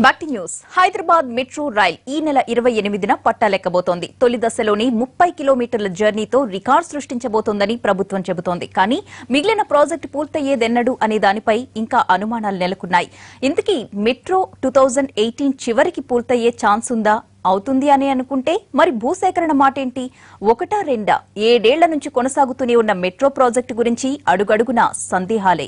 back to news Hyderabad metro rail ఈ నెల ఇరవై ఎనిమిదిన పట్టాలెక్కబోతోంది తొలి దశలోని ముప్పై కిలోమీటర్ల జర్నీతో రికార్డ్ సృష్టించబోతోందని ప్రభుత్వం చెబుతోంది కానీ మిగిలిన ప్రాజెక్టు పూర్తయ్యేదెన్నడు అనే దానిపై ఇంకా అనుమానాలు నెలకొన్నాయి ఇంతకీ మెట్రో టూ థౌజండ్ ఎయిటీన్ చివరికి పూర్తయ్యే ఛాన్స్ ఉందా అవుతుంది అని అనుకుంటే మరి భూసేకరణ మాటేంటి ఒకటా రెండా ఏడేళ్ల నుంచి కొనసాగుతూనే ఉన్న మెట్రో ప్రాజెక్టు గురించి అడుగడుగునా సందేహాలే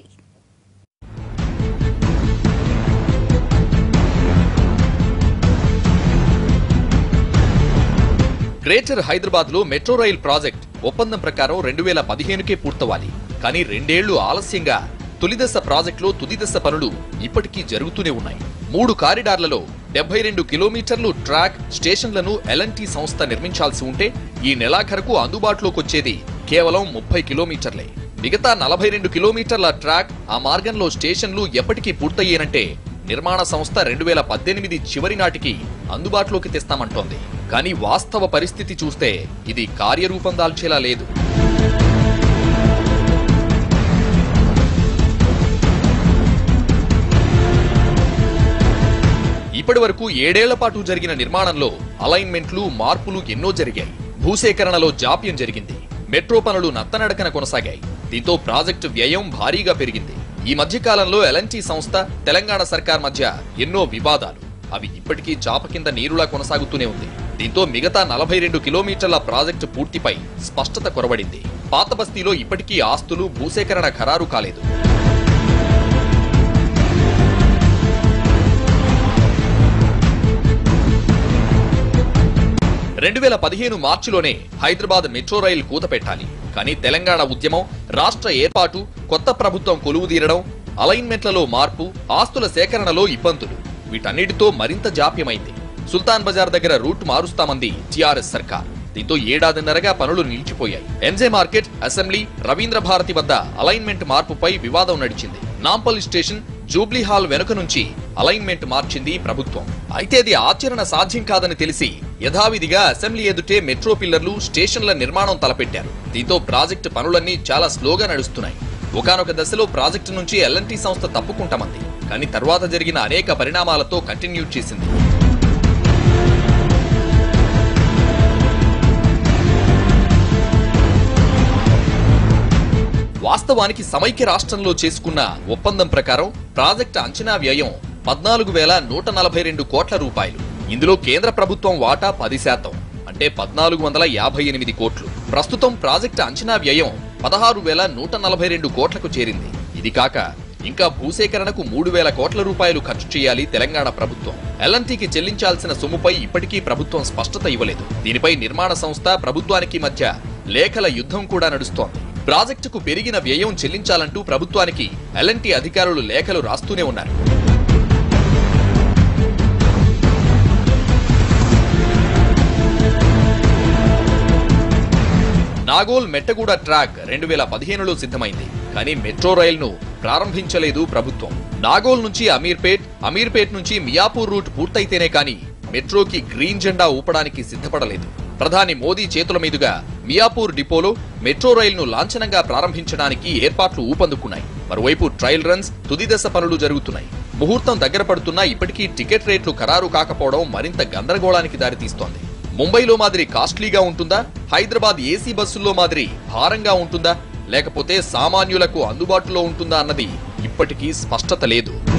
గ్రేటర్ హైదరాబాద్ లో మెట్రో రైల్ ప్రాజెక్ట్ ఒప్పందం ప్రకారం రెండు వేల పదిహేనుకే పూర్తవ్వాలి కానీ రెండేళ్లు ఆలస్యంగా తొలిదశ ప్రాజెక్టులో తుది దశ పనులు ఇప్పటికీ జరుగుతూనే ఉన్నాయి మూడు కారిడార్లలో డెబ్బై రెండు కిలోమీటర్లు ట్రాక్ స్టేషన్లను ఎల్ఎన్టీ సంస్థ నిర్మించాల్సి ఉంటే ఈ నెలాఖరుకు అందుబాటులోకి వచ్చేది కేవలం ముప్పై కిలోమీటర్లే మిగతా నలభై రెండు కిలోమీటర్ల ట్రాక్ ఆ మార్గంలో స్టేషన్లు ఎప్పటికీ పూర్తయ్యేనంటే నిర్మాణ సంస్థ రెండు వేల పద్దెనిమిది చివరి నాటికి అందుబాటులోకి తెస్తామంటోంది కానీ వాస్తవ పరిస్థితి చూస్తే ఇది కార్యరూపం దాల్చేలా లేదు ఇప్పటి వరకు ఏడేళ్ల పాటు జరిగిన నిర్మాణంలో అలైన్మెంట్లు మార్పులు ఎన్నో జరిగాయి భూసేకరణలో జాప్యం జరిగింది మెట్రో పనులు నత్తనడకన కొనసాగాయి దీంతో ప్రాజెక్టు వ్యయం భారీగా పెరిగింది ఈ మధ్య కాలంలో ఎల్ఎన్టీ సంస్థ తెలంగాణ సర్కార్ మధ్య ఎన్నో వివాదాలు అవి ఇప్పటికీ చాప కింద నీరులా కొనసాగుతూనే ఉంది దీంతో మిగతా నలభై రెండు కిలోమీటర్ల ప్రాజెక్టు పూర్తిపై స్పష్టత కొరబడింది పాత బస్తీలో ఇప్పటికీ ఆస్తులు భూసేకరణ ఖరారు కాలేదు రెండు వేల పదిహేను మార్చిలోనే హైదరాబాద్ మెట్రో రైల్ కూత పెట్టాలి కానీ తెలంగాణ ఉద్యమం రాష్ట్ర ఏర్పాటు కొత్త ప్రభుత్వం కొలువు తీరడం అలైన్మెంట్లలో మార్పు ఆస్తుల సేకరణలో ఇబ్బందులు వీటన్నిటితో మరింత జాప్యమైంది సుల్తాన్ బజార్ దగ్గర రూట్ మారుస్తామంది టిఆర్ఎస్ సర్కార్ దీంతో ఏడాదిన్నరగా పనులు నిలిచిపోయాయి MJ market assembly Ravindra Bharathi వద్ద అలైన్మెంట్ మార్పుపై వివాదం నడిచింది నాంపల్లి స్టేషన్ జూబ్లీ హాల్ వెనుక నుంచి అలైన్మెంట్ మార్చింది ప్రభుత్వం అయితే అది ఆచరణ సాధ్యం కాదని తెలిసి యథావిధిగా అసెంబ్లీ ఎదుటే మెట్రో పిల్లర్లు స్టేషన్ల నిర్మాణం తలపెట్టారు దీంతో ప్రాజెక్టు పనులన్నీ చాలా స్లోగా నడుస్తున్నాయి ఒకానొక దశలో ప్రాజెక్టు నుంచి ఎల్ఎన్టీ సంస్థ తప్పుకుంటామంది కానీ తర్వాత జరిగిన అనేక పరిణామాలతో కంటిన్యూ చేసింది వాస్తవానికి సమైక్య రాష్ట్రంలో చేసుకున్న ఒప్పందం ప్రకారం ప్రాజెక్టు అంచనా వ్యయం పద్నాలుగు వేల నూట నలభై రెండు కోట్ల రూపాయలు ఇందులో కేంద్ర ప్రభుత్వం వాటా పది శాతం అంటే పద్నాలుగు వందల యాభై ఎనిమిది కోట్లు ప్రస్తుతం ప్రాజెక్టు అంచనా వ్యయం పదహారు వేల నూట నలభై రెండు కోట్లకు చేరింది ఇది కాక ఇంకా భూసేకరణకు మూడు వేల కోట్ల రూపాయలు ఖర్చు చేయాలి తెలంగాణ ప్రభుత్వం ఎల్ఎన్టీకి చెల్లించాల్సిన సొమ్ముపై ఇప్పటికీ ప్రభుత్వం స్పష్టత ఇవ్వలేదు దీనిపై నిర్మాణ సంస్థ ప్రభుత్వానికి మధ్య లేఖల యుద్ధం కూడా నడుస్తోంది ప్రాజెక్టుకు పెరిగిన వ్యయం చెల్లించాలంటూ ప్రభుత్వానికి ఎల్ఎన్టీ అధికారులు లేఖలు రాస్తూనే ఉన్నారు నాగోల్ మెట్టగూడ ట్రాక్ రెండు వేల పదిహేనులో సిద్ధమైంది కానీ మెట్రో రైలును ప్రారంభించలేదు ప్రభుత్వం నాగోల్ నుంచి అమీర్పేట్ అమీర్పేట్ నుంచి మియాపూర్ రూట్ పూర్తయితేనే కానీ మెట్రోకి గ్రీన్ జెండా ఊపడానికి సిద్ధపడలేదు ప్రధాని మోదీ చేతుల మీదుగా మియాపూర్ డిపోలో మెట్రో రైలును లాంఛనంగా ప్రారంభించడానికి ఏర్పాట్లు ఊపందుకున్నాయి మరోవైపు ట్రయల్ రన్స్ తుది దశ పనులు జరుగుతున్నాయి ముహూర్తం దగ్గర పడుతున్నా ఇప్పటికీ టికెట్ రేట్లు ఖరారు కాకపోవడం మరింత గందరగోళానికి దారితీస్తోంది ముంబైలో మాదిరి కాస్ట్లీగా ఉంటుందా హైదరాబాద్ ఏసీ బస్సుల్లో మాదిరి భారంగా ఉంటుందా లేకపోతే సామాన్యులకు అందుబాటులో ఉంటుందా అన్నది ఇప్పటికీ స్పష్టత లేదు